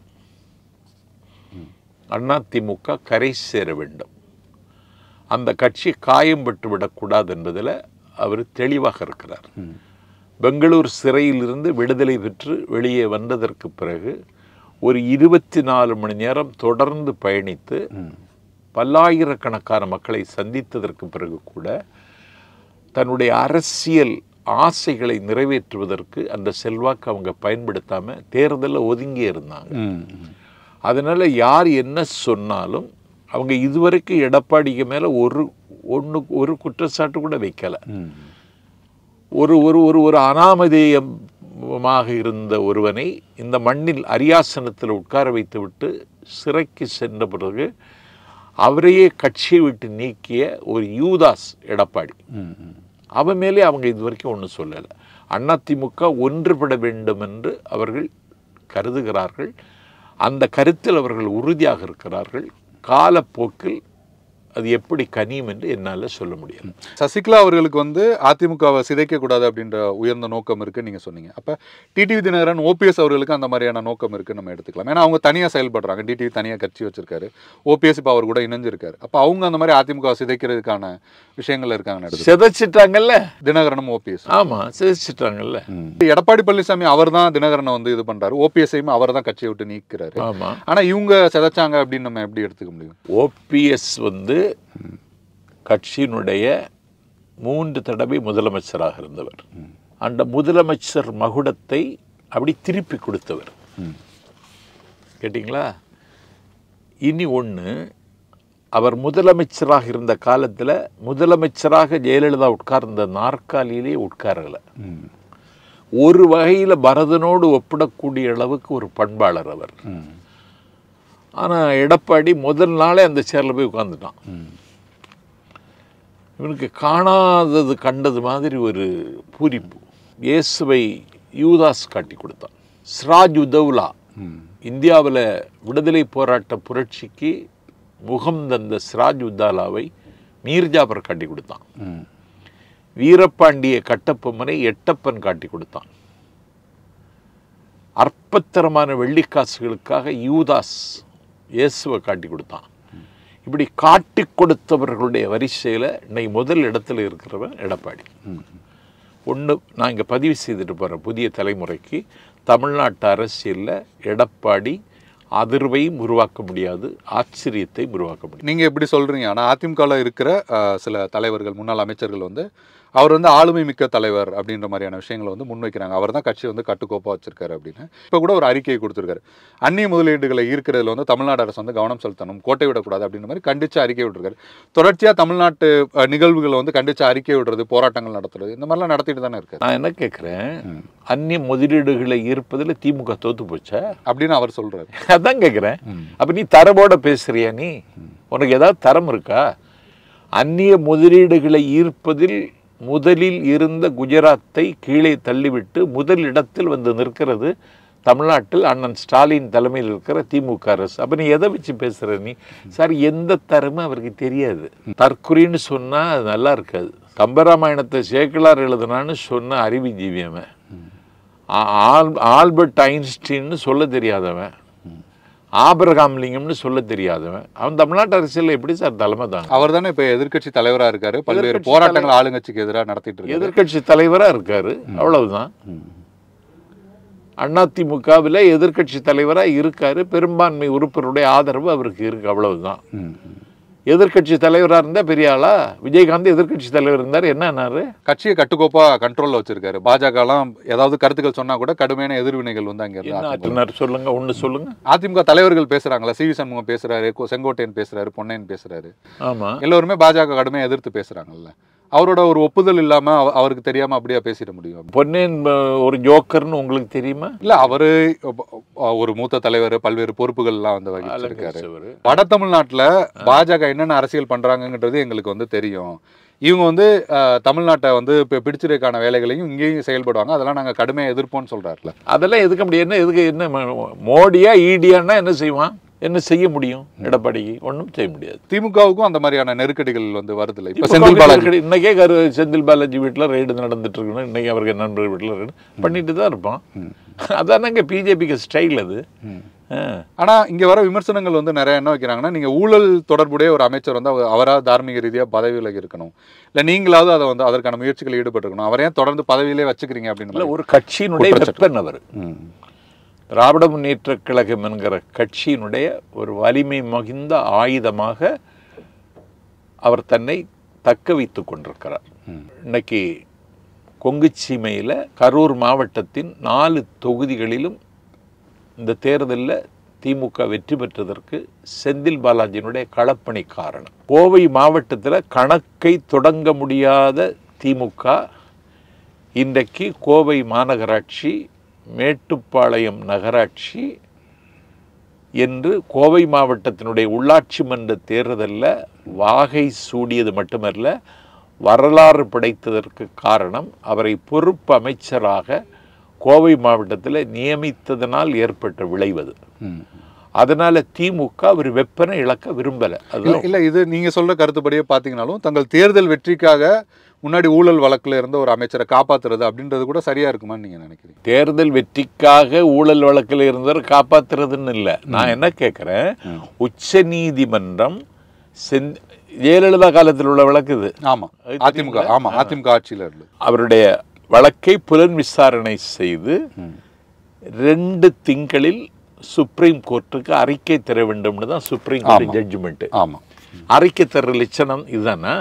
அதிமுக கரை சேர வேண்டும் அந்த கட்சி காயம் பட்டு விடக்கூடாது என்பதில் அவர் தெளிவாக இருக்கிறார் பெங்களூர் சிறையிலிருந்து விடுதலை பெற்று வெளியே வந்ததற்கு பிறகு ஒரு இருபத்தி நாலு மணி நேரம் தொடர்ந்து பயணித்து பல்லாயிரக்கணக்கான மக்களை சந்தித்ததற்கு பிறகு கூட தன்னுடைய அரசியல் ஆசைகளை நிறைவேற்றுவதற்கு அந்த செல்வாக்கு அவங்க பயன்படுத்தாம தேர்தலில் ஒதுங்கி இருந்தாங்க ம், ம். அதனால யார் என்ன சொன்னாலும் அவங்க இதுவரைக்கும் எடப்பாடிக்கு மேல ஒரு ஒன்று ஒரு குற்றச்சாட்டு கூட வைக்கல ம். ஒரு ஒரு ஒரு ஒரு அனாமதேயமாக இருந்த ஒருவனை இந்த மண்ணில் அரியாசனத்தில் உட்கார வைத்துவிட்டு சிறைக்கு சென்ற பிறகு அவரையே கட்சியை விட்டு நீக்கிய ஒரு யூதாஸ் எடப்பாடி ம், ம். அவன் மேலே அவங்க இது வரைக்கும் ஒன்றும் சொல்லலை அதிமுக ஒன்றுபட வேண்டும் என்று அவர்கள் கருதுகிறார்கள் அந்த கருத்தில் அவர்கள் உறுதியாக இருக்கிறார்கள் காலப்போக்கில் அது எப்படி கனியும் என்று என்னால் சொல்ல முடியாது சசிகலா அவர்களுக்கு வந்து அதிமுகவை சிதைக்க கூடாது அப்படின்ற உயர்ந்த நோக்கம் இருக்கு நீங்க சொன்னீங்க அப்ப டிடிவி தினகரன் ஓபிஎஸ் அவர்களுக்கு அந்த மாதிரியான நோக்கம் இருக்கு நம்ம எடுத்துக்கலாம் ஏன்னா அவங்க தனியா செயல்படுறாங்க டிடிவி தனியா கட்சி வச்சிருக்காரு ஓபிஎஸ் இப்ப அவர் கூட இணைஞ்சிருக்காரு அப்ப அவங்க அந்த மாதிரி அதிமுக சிதைக்கிறதுக்கான விஷயங்கள் இருக்காங்க எடுத்து சிதைச்சிட்டாங்கல்ல தினகரனும் ஓபிஎஸ் ஆமா சிதைச்சிட்டாங்கல்ல எடப்பாடி பழனிசாமி அவர் தான் தினகரனை வந்து இது பண்றாரு ஓபிஎஸ்ஐயும் அவர் தான் கட்சியை விட்டு நீக்கிறாரு ஆமா ஆனா இவங்க சிதைச்சாங்க அப்படின்னு நம்ம எப்படி எடுத்துக்க முடியும் ஓபிஎஸ் வந்து கட்சியினுடைய மூன்று தடவை முதலமைச்சராக இருந்தவர் அந்த முதலமைச்சர் மகுடத்தை அப்படி திருப்பி கொடுத்தவர் கேட்டிங்களா இனி ஒன்று அவர் முதலமைச்சராக இருந்த காலத்தில் முதலமைச்சராக ஜெயலலிதா உட்கார்ந்த நாற்காலியிலே உட்காரல ஒரு வகையில் பரதனோடு ஒப்பிடக்கூடிய அளவுக்கு ஒரு பண்பாளர் அவர் ஆனால் எடப்பாடி முதல் நாளே அந்த சேரில் போய் உட்காந்துட்டான் இவனுக்கு காணாதது கண்டது மாதிரி ஒரு பூரிப்பு இயேசுவை யூதாஸ் காட்டி கொடுத்தான் சிராஜ் உதவ்லா இந்தியாவில் விடுதலை போராட்ட புரட்சிக்கு முகம் தந்த சிராஜ் உத்தாலாவை மீர்ஜாபர் காட்டி கொடுத்தான் வீரபாண்டிய கட்டபொம்மனை எட்டப்பன் காட்டி கொடுத்தான் அற்பத்தரமான வெள்ளிக்காசுகளுக்காக யூதாஸ் இயேசுவை காட்டி கொடுத்தான் இப்படி காட்டி கொடுத்தவர்களுடைய வரிசையில் இன்னைக்கு முதல் இடத்துல இருக்கிறவன் எடப்பாடி ஒன்று நான் இங்கே பதிவு செய்துட்டு போகிறேன் புதிய தலைமுறைக்கு தமிழ்நாட்டு அரசியலில் எடப்பாடி அதிர்வையும் உருவாக்க முடியாது ஆச்சரியத்தையும் உருவாக்க முடியும் நீங்க எப்படி சொல்றீங்க ஆனா அதிமுகவில் இருக்கிற அஹ், சில தலைவர்கள் முன்னாள் அமைச்சர்கள் வந்து அவர் வந்து ஆளுமை மிக்க தலைவர் அப்படின்ற மாதிரியான விஷயங்களை வந்து முன்வைக்கிறாங்க அவர் தான் கட்சி வந்து கட்டுக்கோப்பா வச்சிருக்காரு அப்படின்னு இப்போ கூட ஒரு அறிக்கையை கொடுத்துருக்காரு அந்நிய முதலீடுகளை ஈர்க்கிறதுல வந்து தமிழ்நாடு அரசு வந்து கவனம் செலுத்தணும் கோட்டை விடக்கூடாது அப்படின்ற மாதிரி கண்டிச்சு அறிக்கை விட்டுருக்காரு தொடர்ச்சியா தமிழ்நாட்டு அஹ், நிகழ்வுகளை வந்து கண்டிச்சு அறிக்கை விடுறது போராட்டங்கள் நடத்துறது இந்த மாதிரிலாம் நடத்திட்டு தானே இருக்காரு நான் என்ன கேட்குறேன் அந்நிய முதலீடுகளை ஈர்ப்பதில் திமுக தோத்து போச்சா அப்படின்னு அவர் சொல்றாரு அதான் கேட்குறேன் அப்போ நீ தரமோட பேசுறியா நீ உனக்கு ஏதாவது தரம் இருக்கா அந்நிய முதலீடுகளை ஈர்ப்பதில் முதலில் இருந்த குஜராத்தை கீழே தள்ளிவிட்டு முதல் இடத்தில் வந்து நிற்கிறது தமிழ்நாட்டில் அண்ணன் ஸ்டாலின் தலைமையில் இருக்கிற திமுக அரசு அப்போ நீ எதை வச்சு பேசுற நீ சார் எந்த தரமும் அவருக்கு தெரியாது தற்குறின்னு சொன்னா அது நல்லா இருக்காது கம்பராமாயணத்தை சேக்கிலார் எழுதுனான்னு சொன்ன அறிவுஜீவி அவன் ஆ- ஆல் ஆல்பர்ட் ஐன்ஸ்டீன்னு சொல்ல தெரியாதவன் ஆபிரகாம் லிங்கம்னு சொல்ல தெரியாதவன் அவன் தமிழ்நாட்டு அரசியல்ல எப்படி சார் தலைமை தாங்க அவர் தானே இப்போ எதிர்க்கட்சி தலைவரா இருக்காரு பல்வேறு எதிர்க்கட்சி போராட்டங்கள் ஆளுங்கட்சிக்கு எதிராக நடத்திட்டு இருக்காரு எதிர்க்கட்சி தலைவரா இருக்காரு அவ்வளவுதான் அதிமுகவில் எதிர்க்கட்சி தலைவரா இருக்காரு பெரும்பான்மை உறுப்பினருடைய ஆதரவு அவருக்கு இருக்கு அவ்வளவுதான் ம், எதிர்க்கட்சி தலைவரா இருந்தா பெரிய ஆளா விஜயகாந்த் எதிர்க்கட்சி தலைவர் இருந்தார் என்ன ஆனாரு கட்சியை கட்டுக்கோப்பா கண்ட்ரோல்ல வச்சிருக்காரு பாஜகலாம் ஏதாவது கருத்துக்கள் சொன்னா கூட கடுமையான எதிர்வினைகள் வந்து அங்க இருந்து என்ன அதிமுக. ஆற்றினார் சொல்லுங்க ஒண்ணு சொல்லுங்க அதிமுக தலைவர்கள் பேசுறாங்களா சி வி சண்முகம் பேசுறாரு கோ- செங்கோட்டையன் பேசுறாரு பொன்னையன் பேசுறாரு ஆமா எல்லோருமே பாஜக கடுமையா எதிர்த்து பேசுறாங்கல்ல அவரோட ஒரு ஒப்புதல் இல்லாம அவ- அவருக்கு தெரியாம அப்படியே பேசிட முடியும் பொன்னேன் அஹ், ஒரு ஜோக்கர்னு உங்களுக்கு தெரியுமா இல்ல அவரு அஹ், ஒரு மூத்த தலைவர் பல்வேறு பொறுப்புகள் எல்லாம் வந்து வகிச்சிருக்காரு அலங்கரிச்சவரு. வட தமிழ்நாட்டுல பாஜக என்னென்ன அரசியல் பண்றாங்கன்றது எங்களுக்கு வந்து தெரியும் இவங்க வந்து அஹ், தமிழ்நாட்டை வந்து இப்போ பிடிச்சிருக்கான வேலைகளையும் இங்கேயும் செயல்படுவாங்க அதெல்லாம் நாங்க கடுமையா எதிர்ப்போம்னு சொல்றாருல அதெல்லாம் எதுக்க முடியும் என்ன எதுக்கு என்ன ம- மோடியா ஈடியான்னா என்ன செய்வான் என்ன செய்ய முடியும் எடப்பாடிக்கு ஒண்ணும் செய்ய முடியாது திமுகவுக்கும் அந்த மாதிரியான நெருக்கடிகள் வந்து வருதுல்ல இப்ப இப்ப செந்தில் பாலாஜி நெருக்கடி- இன்னைக்கே கரு செந்தில் பாலாஜி வீட்டுல ரைடு நடந்துட்டு இருக்கணும் இன்னைக்கு அவருக்கு நண்பர் வீட்டுல ரைடு பண்ணிட்டு தான் இருப்பான் அதானங்க பிஜேபிக்கு ஸ்டைல் அது ஆ. ஆனா இங்க வர விமர்சனங்கள் வந்து நிறைய என்ன வைக்கிறாங்கன்னா நீங்க ஊழல் தொடர்புடைய ஒரு அமைச்சர் வந்து அவர் அவரா தார்மீக ரீதியா பதவி விலகி இருக்கணும் இல்ல நீங்களாவது அதை வந்து அதற்கான முயற்சிகள் ஈடுபட்டிருக்கணும் அவரையே தொடர்ந்து பதவியிலே வச்சுக்கிறீங்க அப்படின்னு இல்ல ஒரு கட்சியினுடைய குற்றச்சாட்டு. வெப்பன் அவர் ம். திராவிட முன்னேற்ற கழகம் என்கிற கட்சியினுடைய ஒரு வலிமை மிகுந்த ஆயுதமாக அவர் தன்னை தக்க வைத்துக் கொண்டிருக்கிறார் இன்னைக்கு கொங்கு சீமையில் கரூர் மாவட்டத்தின் நாலு தொகுதிகளிலும் இந்த தேர்தலில் திமுக வெற்றி பெற்றதற்கு செந்தில் பாலாஜியினுடைய களப்பணி காரணம் கோவை மாவட்டத்தில் கணக்கை தொடங்க முடியாத திமுக இன்றைக்கு கோவை மாநகராட்சி மேட்டுப்பாளையம் நகராட்சி என்று கோவை மாவட்டத்தினுடைய உள்ளாட்சி மன்ற தேர்தலில் வாகை சூடியது மட்டுமல்ல வரலாறு படைத்ததற்கு காரணம் அவரை பொறுப்பு அமைச்சராக கோவை மாவட்டத்தில் நியமித்ததனால் ஏற்பட்ட விளைவது ம். அதனால திமுக ஒரு வெப்பனை இழக்க விரும்பல இல்ல அதுதான் இல்ல இது நீங்க சொல்ற கருத்துப்படியே பாத்தீங்கன்னாலும் தங்கள் தேர்தல் வெற்றிக்காக முன்னாடி ஊழல் வழக்குல இருந்த ஒரு அமைச்சரை காப்பாத்துறது அப்படின்றது கூட சரியா இருக்குமான்னு நீங்க நினைக்கிறீங்க தேர்தல் வெற்றிக்காக ஊழல் வழக்கில் இருந்தவர் காப்பாத்துறதுன்னு இல்லை நான் என்ன கேட்குறேன் உச்ச நீதிமன்றம் செந் ஜெயலலிதா காலத்தில் உள்ள வழக்கு இது ஆமா அது அதிமுக தெரியுங்களா? ஆமா அதிமுக ஆட்சியில இருந்து அவருடைய வழக்கை புலன் விசாரணை செய்து ரெண்டு திங்களில் சுப்ரீம் கோர்ட்டுக்கு அறிக்கை தர வேண்டும்னு தான் சுப்ரீம் கோர்ட் ஆமா. ஜட்ஜ்மெண்ட் ஆமா அறிக்கை தர லட்சணம் இதுதானா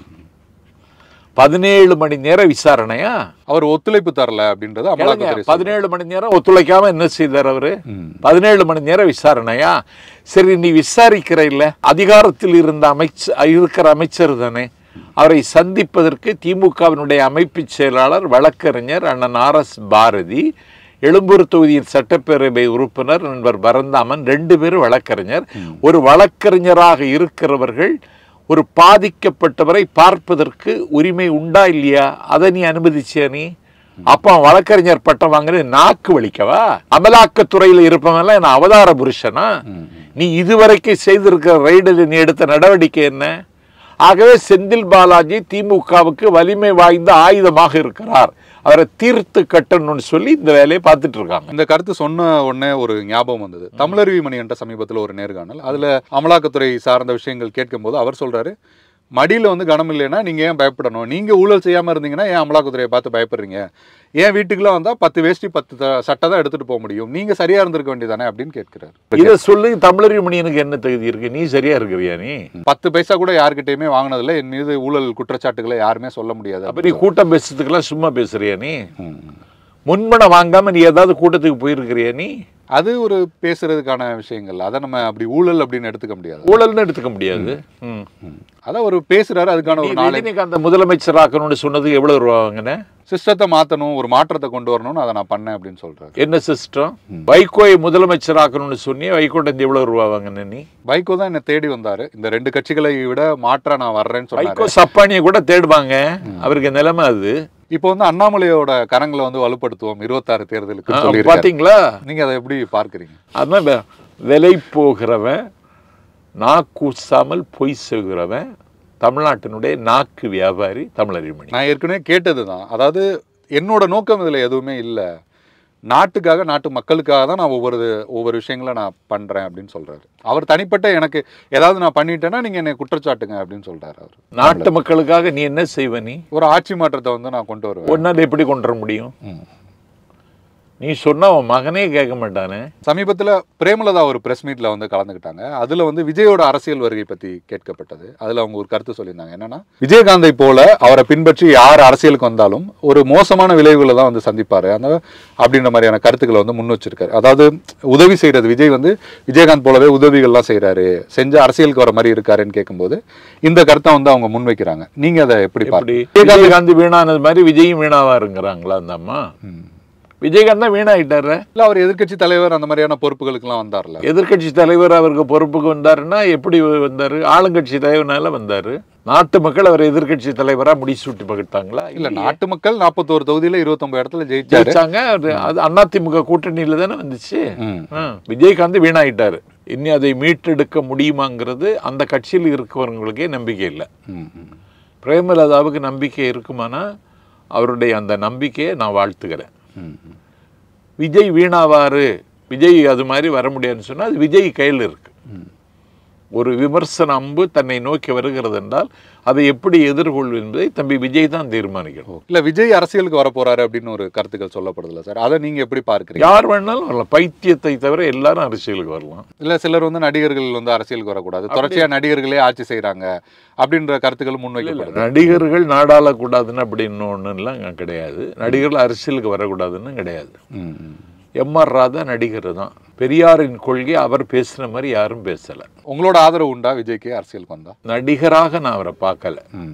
பதினேழு மணி நேர விசாரணையா அவர் ஒத்துழைப்பு தரல அப்படின்றது அமலாக்கத்துறை சொல்லுது. பதினேழு மணி நேரம் ஒத்துழைக்காம என்ன செய்தார் அவரு ம். பதினேழு மணி நேரம் விசாரணையா சரி நீ விசாரிக்கிற இல்ல அதிகாரத்தில் இருந்த அமைச்சர் இருக்கிற அமைச்சர் தானே அவரை சந்திப்பதற்கு திமுகவினுடைய அமைப்பு செயலாளர் வழக்கறிஞர் அண்ணன் ஆர் எஸ் பாரதி எழும்பூர் தொகுதியின் சட்டப்பேரவை உறுப்பினர் நண்பர் பரந்தாமன் ரெண்டு பேரும் வழக்கறிஞர் ஒரு வழக்கறிஞராக இருக்கிறவர்கள் ஒரு பாதிக்கப்பட்டவரை பார்ப்பதற்கு உரிமை உண்டா இல்லையா அதை நீ அனுமதிச்சியா நீ அப்ப அவன் வழக்கறிஞர் பட்டம் வாங்குறது நாக்கு வலிக்கவா அமலாக்கத்துறையில் இருப்பவன்லாம் என்ன அவதார புருஷனா நீ இதுவரைக்கும் செய்திருக்கிற ரைடில் நீ எடுத்த நடவடிக்கை என்ன ஆகவே செந்தில் பாலாஜி திமுகவுக்கு வலிமை வாய்ந்த ஆயுதமாக இருக்கிறார் அவரை தீர்த்து கட்டணும்னு சொல்லி இந்த வேலையை பார்த்துட்டு இருக்காங்க இந்த கருத்து சொன்ன உடனே ஒரு ஞாபகம் வந்தது தமிழருவி மணி என்ற சமீபத்தில் ஒரு நேர்காணல் அதுல அமலாக்கத்துறை சார்ந்த விஷயங்கள் கேட்கும்போது அவர் சொல்றாரு மடியில வந்து கனம் இல்லைன்னா நீங்க ஏன் பயப்படணும் நீங்க ஊழல் செய்யாம இருந்தீங்கன்னா ஏன் அமலாக்கத்துறையை பார்த்து பயப்படுறீங்க ஏன் வீட்டுக்குலாம் வந்தா பத்து வேஷ்டி பத்து த- சட்டை தான் எடுத்துட்டு போக முடியும் நீங்க சரியா இருந்திருக்க வேண்டியதானே அப்படின்னு கேட்கிறாரு இதை சொல்லு தமிழறி மணியனுக்கு என்ன தகுதி இருக்கு நீ சரியா இருக்கிறியா நீ பத்து பைசா கூட யார்கிட்டயுமே வாங்கினதில்ல என் மீது ஊழல் குற்றச்சாட்டுகளை யாருமே சொல்ல முடியாது அப்ப நீ கூட்டம் பேசுறதுக்கெல்லாம் சும்மா பேசுறியா நீ ம். முன்பண வாங்காம நீ ஏதாவது கூட்டத்துக்கு போயிருக்கிறியா நீ அது ஒரு பேசுறதுக்கான விஷயங்கள் அதை நம்ம அப்படி ஊழல் அப்படின்னு எடுத்துக்க முடியாது ஊழல்னு எடுத்துக்க முடியாது ம். ம். அதான் ஒரு பேசுறாரு அதுக்கான நீ ஒரு நாளை ரஜினிகாந்த் முதலமைச்சர் ஆக்கணும்னு சொன்னது எவ்வளவு ரூபா வாங்கின சிஸ்டத்தை மாத்தணும் ஒரு மாற்றத்தை கொண்டு வரணும்னு அதை நான் பண்ணேன் அப்படின்னு சொல்றாரு என்ன சிஸ்டம் வைகோயை முதலமைச்சர் ஆக்கணும்னு சொன்னியே வைகோட்ட எவ்வளவு ரூபா வாங்கின நீ வைகோ தான் என்ன தேடி வந்தாரு இந்த ரெண்டு கட்சிகளை விட மாற்றா நான் வர்றேன்னு சொன்னாரு வைகோ சப்பானியை கூட தேடுவாங்க அவருக்கு நிலைமை அது இப்போ வந்து அண்ணாமலையோட கரங்களை வந்து வலுப்படுத்துவோம் இருபத்தாறு தேர்தலுக்கு ஆ, சொல்லியிருக்காரு பாத்தீங்களா நீங்க அதை எப்படி பார்க்கறீங்க அதான் வெ- விலை போகிறவன் நாக்கூசாமல் பொய் சொல்கிறவன் தமிழ்நாட்டினுடைய நாக்கு வியாபாரி தமிழறிமணி நான் ஏற்கனவே கேட்டதுதான் அதாவது என்னோட நோக்கம் இதுல எதுவுமே இல்ல நாட்டுக்காக நாட்டு மக்களுக்காக தான் நான் ஒவ்வொரு ஒவ்வொரு விஷயங்களை நான் பண்றேன் அப்படின்னு சொல்றாரு அவர் தனிப்பட்ட எனக்கு ஏதாவது நான் பண்ணிட்டேன்னா நீங்க என்னை குற்றச்சாட்டுங்க அப்படின்னு சொல்றாரு அவர் நாட்டு மக்களுக்காக நீ என்ன செய்வ நீ ஒரு ஆட்சி மாற்றத்தை வந்து நான் கொண்டு வருவேன் ஒன்னால எப்படி கொண்டு வர முடியும் ம். நீ சொன்னா அவன் மகனே கேட்க மாட்டானே சமீபத்துல பிரேமலதா ஒரு பிரஸ் மீட்ல வந்து கலந்துக்கிட்டாங்க அதுல வந்து விஜயோட அரசியல் வருகை பத்தி கேட்கப்பட்டது அதுல அவங்க ஒரு கருத்து சொல்லியிருந்தாங்க என்னன்னா விஜயகாந்தை போல அவரை பின்பற்றி யார் அரசியலுக்கு வந்தாலும் ஒரு மோசமான விளைவுகளை தான் வந்து சந்திப்பாரு அந்த அப்படின்ற மாதிரியான கருத்துக்களை வந்து முன் வச்சிருக்காரு அதாவது உதவி செய்யறது விஜய் வந்து விஜயகாந்த் போலவே உதவிகள்லாம் செய்றாரு செஞ்சு அரசியலுக்கு வர மாதிரி இருக்காருன்னு கேட்கும்போது இந்த கருத்தை வந்து அவங்க முன்வைக்கிறாங்க நீங்க அதை எப்படி எப்படி பாருங்க விஜயகாந்த் வீணானது மாதிரி விஜயும் வீணாவாருங்கிறாங்களா அந்த அம்மா விஜயகாந்த் தான் வீணாயிட்டாரு இல்ல அவர் எதிர்க்கட்சி தலைவர் அந்த மாதிரியான பொறுப்புகளுக்கெல்லாம் வந்தார்ல எதிர்க்கட்சி தலைவர் அவருக்கு பொறுப்புக்கு வந்தாருன்னா எப்படி வந்தாரு ஆளுங்கட்சி தலைவனால வந்தாரு நாட்டு மக்கள் அவர் எதிர்க்கட்சி தலைவரா முடிசூட்டி பகிர்த்தாங்களா இல்ல நாட்டு மக்கள் நாற்பத்தோரு தொகுதியில இருபத்தொன்பது இடத்துல ஜெயிச்சாரு ஜெயிச்சாங்க அது அது அதிமுக கூட்டணியில தானே வந்துச்சு ம். ஆ, விஜயகாந்த் வீணாயிட்டாரு இனி அதை மீட்டெடுக்க முடியுமாங்கிறது அந்த கட்சியில் இருக்கிறவங்களுக்கே நம்பிக்கை இல்லை ம், ம். பிரேமலதாவுக்கு நம்பிக்கை இருக்குமானா அவருடைய அந்த நம்பிக்கையை நான் வாழ்த்துக்கிறேன் ம், ம். விஜய் வீணாவாரு விஜய் அது மாதிரி வர முடியாதுன்னு சொன்னா அது விஜய் கையில் இருக்கு ஒரு விமர்சன அம்பு தன்னை நோக்கி வருகிறது என்றால் அதை எப்படி எதிர்கொள்வது என்பதை தம்பி விஜய் தான் தீர்மானிக்கணும் இல்ல விஜய் அரசியலுக்கு வர போறாரு அப்படின்னு ஒரு கருத்துக்கள் சொல்லப்படுதுல்ல சார் அதை நீங்க எப்படி பார்க்கறீங்க யார் வேணாலும் வரலாம் பைத்தியத்தை தவிர எல்லாரும் அரசியலுக்கு வரலாம் இல்ல சிலர் வந்து நடிகர்கள் வந்து அரசியலுக்கு வரக்கூடாது தொடர்ச்சியா நடிகர்களே ஆட்சி செய்றாங்க அப்படின்ற கருத்துக்கள் முன்வைக்கப்படுது நடிகர்கள் நாடாளக்கூடாதுன்னு அப்படின்னு ஒன்றுலாம் கிடையாது நடிகர்கள் அரசியலுக்கு வரக்கூடாதுன்னு கிடையாது ம், ம். எம் ஆர் ராதா நடிகர் தான் பெரியாரின் கொள்கை அவர் பேசுன மாதிரி யாரும் பேசல உங்களோட ஆதரவு உண்டா விஜய்க்கு அரசியலுக்கு வந்தா நடிகராக நான் அவரை பார்க்கல ம்.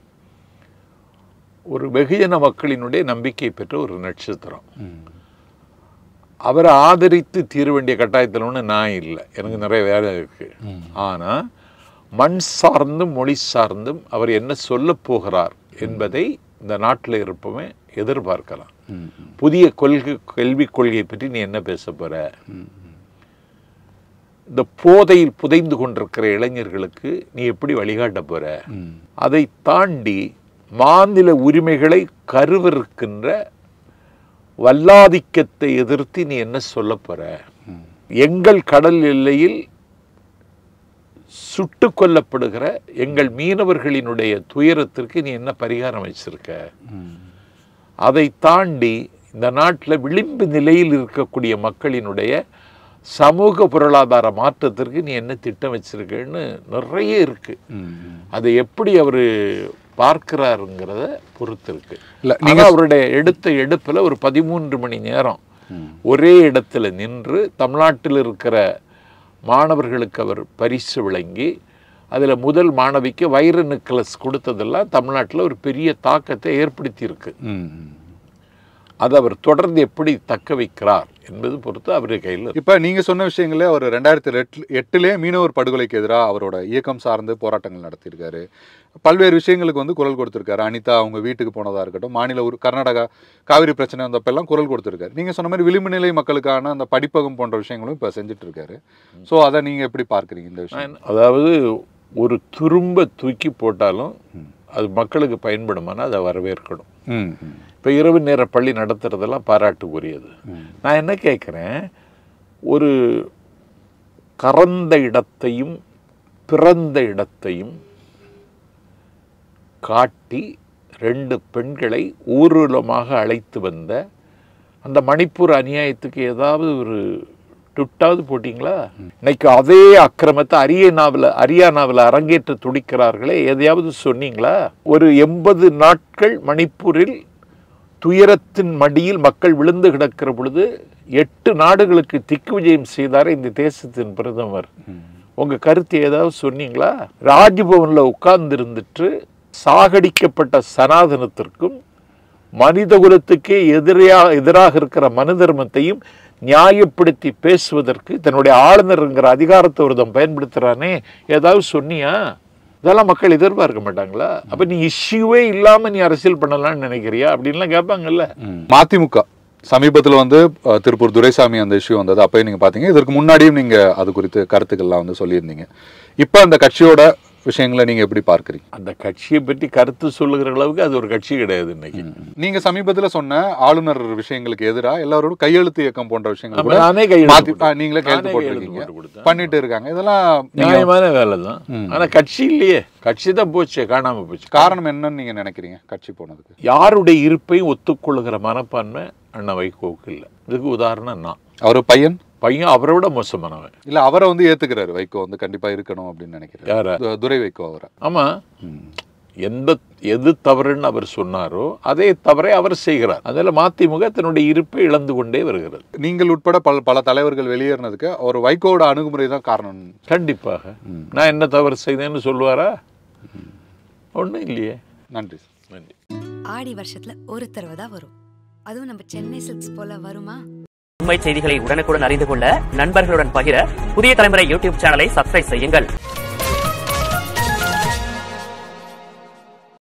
ஒரு வெகுஜன மக்களினுடைய நம்பிக்கை பெற்ற ஒரு நட்சத்திரம் ம். அவரை ஆதரித்து தீர வேண்டிய கட்டாயத்தில் ஒன்று நான் இல்லை எனக்கு நிறைய வேலை இருக்கு ஆனா மண் சார்ந்தும் மொழி சார்ந்தும் அவர் என்ன சொல்லப் போகிறார் என்பதை இந்த நாட்டில் இருப்பவன் எதிர்பார்க்கலாம் ம், புதிய கொள்கை கல்விக் கொள்கையை பற்றி நீ என்ன பேச போற இந்த போதையில் புதைந்து கொண்டிருக்கிற இளைஞர்களுக்கு நீ எப்படி வழிகாட்ட போற ம். அதை தாண்டி மாநில உரிமைகளை கருவிருக்கின்ற வல்லாதிக்கத்தை எதிர்த்து நீ என்ன சொல்ல போற எங்கள் கடல் எல்லையில் சுட்டு கொல்லப்படுகிற எங்கள் மீனவர்களினுடைய துயரத்திற்கு நீ என்ன பரிகாரம் வச்சிருக்க ம். அதை தாண்டி இந்த நாட்டில் விளிம்பு நிலையில் இருக்கக்கூடிய மக்களினுடைய சமூக பொருளாதார மாற்றத்திற்கு நீ என்ன திட்டம் வச்சிருக்கன்னு நிறைய இருக்கு ம், ம். அதை எப்படி அவர் பார்க்கிறாருங்கிறத பொறுத்து இருக்கு இல்ல, நீங்க அவருடைய எடுத்த எடுப்புல ஒரு பதிமூன்று மணி நேரம் ஒரே இடத்துல நின்று தமிழ்நாட்டில் இருக்கிற மாணவர்களுக்கு அவர் பரிசு வழங்கி அதுல முதல் மாணவிக்கு வைர நெக்லஸ் கொடுத்ததெல்லாம் தமிழ்நாட்டில் ஒரு பெரிய தாக்கத்தை ஏற்படுத்தி இருக்கு ம், ம். அதை அவர் தொடர்ந்து எப்படி தக்க வைக்கிறார் என்பது பொறுத்து அவர் கையில் இருக்கு. இப்ப நீங்க சொன்ன விஷயங்களே அவர் ரெண்டாயிரத்தி எட்டு எட்டுலே மீனவர் படுகொலைக்கு எதிராக அவரோட இயக்கம் சார்ந்து போராட்டங்கள் நடத்தியிருக்காரு பல்வேறு விஷயங்களுக்கு வந்து குரல் கொடுத்திருக்காரு அனிதா அவங்க வீட்டுக்கு போனதா இருக்கட்டும் மாநில ஒரு கர்நாடகா காவிரி பிரச்சனை வந்தப்பெல்லாம் குரல் கொடுத்திருக்காரு நீங்க சொன்ன மாதிரி விளிம்பு நிலை மக்களுக்கான அந்த படிப்பகம் போன்ற விஷயங்களும் இப்ப செஞ்சுட்டு இருக்காரு சோ அதை நீங்க எப்படி பார்க்கறீங்க இந்த விஷயம் அதாவது ஒரு துரும்ப தூக்கி போட்டாலும் அது மக்களுக்கு பயன்படுமானா அதை வரவேற்கணும் ம், ம், இப்போ இரவு நேர பள்ளி நடத்துறதெல்லாம் பாராட்டுக்குரியது ம். நான் என்ன கேட்குறேன் ஒரு கறந்த இடத்தையும் பிறந்த இடத்தையும் காட்டி ரெண்டு பெண்களை ஊர்வலமாக அழைத்து வந்த அந்த மணிப்பூர் அநியாயத்துக்கு ஏதாவது ஒரு டுட்டாவது போட்டிங்களா இன்னைக்கு அதே அக்கிரமத்தை அரியனாவில் அரியானாவில் அரங்கேற்ற துடிக்கிறார்களே எதையாவது சொன்னீங்களா ஒரு எண்பது நாட்கள் மணிப்பூரில் துயரத்தின் மடியில் மக்கள் விழுந்து கிடக்கிற பொழுது எட்டு நாடுகளுக்கு திக்கு விஜயம் செய்தார் இந்த தேசத்தின் பிரதமர் உங்க கருத்து ஏதாவது சொன்னீங்களா ராஜ்பவன்ல உட்கார்ந்து இருந்துட்டு சாகடிக்கப்பட்ட சனாதனத்திற்கும் மனித குலத்துக்கே எதிராக எதிராக இருக்கிற மனு தர்மத்தையும் நியாயப்படுத்தி பேசுவதற்கு தன்னுடைய ஆளுநருங்கிற அதிகாரத்தை ஒருத்தன் பயன்படுத்துறானே ஏதாவது சொன்னியா இதெல்லாம் மக்கள் எதிர்பார்க்க மாட்டாங்களா அப்ப நீ இஷ்யூவே இல்லாம நீ அரசியல் பண்ணலாம்னு நினைக்கிறியா அப்படின்லாம் கேட்பாங்கல்ல மதிமுக சமீபத்தில் வந்து அஹ், திருப்பூர் துரைசாமி அந்த இஷ்யூ வந்தது அப்பயும் நீங்கள் பார்த்தீங்க இதற்கு முன்னாடியும் நீங்கள் அது குறித்து கருத்துக்கள்லாம் வந்து சொல்லியிருந்தீங்க இப்போ அந்த கட்சியோட விஷயங்களை நீங்க எப்படி பார்க்கறீங்க அந்த கட்சியை பற்றி கருத்து சொல்லுகிற அளவுக்கு அது ஒரு கட்சி கிடையாது இன்னைக்கு நீங்க சமீபத்துல சொன்ன ஆளுநர் விஷயங்களுக்கு எதிரா எல்லாரோட கையெழுத்து இயக்கம் போன்ற விஷயங்கள் அப்ப கூட நானே கையெழுத்து மாத்தி- போட்டேன். ஆ, நீங்களே நானே கையெழுத்து கையெழுத்து போட்டிருக்கீங்க போட்டு கொடுத்தேன். பண்ணிட்டு இருக்காங்க இதெல்லாம் நீங்க நியாயமான வேலை தான் ஆனா கட்சி இல்லையே கட்சி தான் போச்சு காணாம போச்சு காரணம் என்னன்னு நீங்க நினைக்கிறீங்க கட்சி போனதுக்கு யாருடைய இருப்பையும் ஒத்துக்கொள்ளுகிற மனப்பான்மை அண்ணா வைகோவுக்கு இல்லை இதுக்கு உதாரணம் நான் அவர் பையன் பையன் அவரை விட மோசமானவன் இல்ல அவரை வந்து ஏத்துக்கிறாரு வைகோ வந்து கண்டிப்பா இருக்கணும் அப்படின்னு நினைக்கிறேன் யார து- துரை வைகோ அவரை ஆமா எந்த எது தவறுன்னு அவர் சொன்னாரோ அதே தவறை அவர் செய்கிறார் அதில் மதிமுக தன்னுடைய இருப்பை இழந்து கொண்டே வருகிறது நீங்கள் உட்பட பல பல தலைவர்கள் வெளியேறினதுக்கு ஒரு வைகோவோட அணுகுமுறை தான் காரணம் கண்டிப்பாக நான் என்ன தவறு செய்தேன்னு சொல்லுவாரா ஒன்றும் இல்லையே நன்றி நன்றி ஆடி வருஷத்துல ஒரு தடவை தான் வரும் அதுவும் நம்ம சென்னை சில்க்ஸ் போல வருமா உண்மை செய்திகளை உடனுக்குடன் அறிந்து கொள்ள நண்பர்களுடன் பகிர புதிய தலைமுறை யூடியூப் சேனலை சப்ஸ்கிரைப் செய்யுங்கள்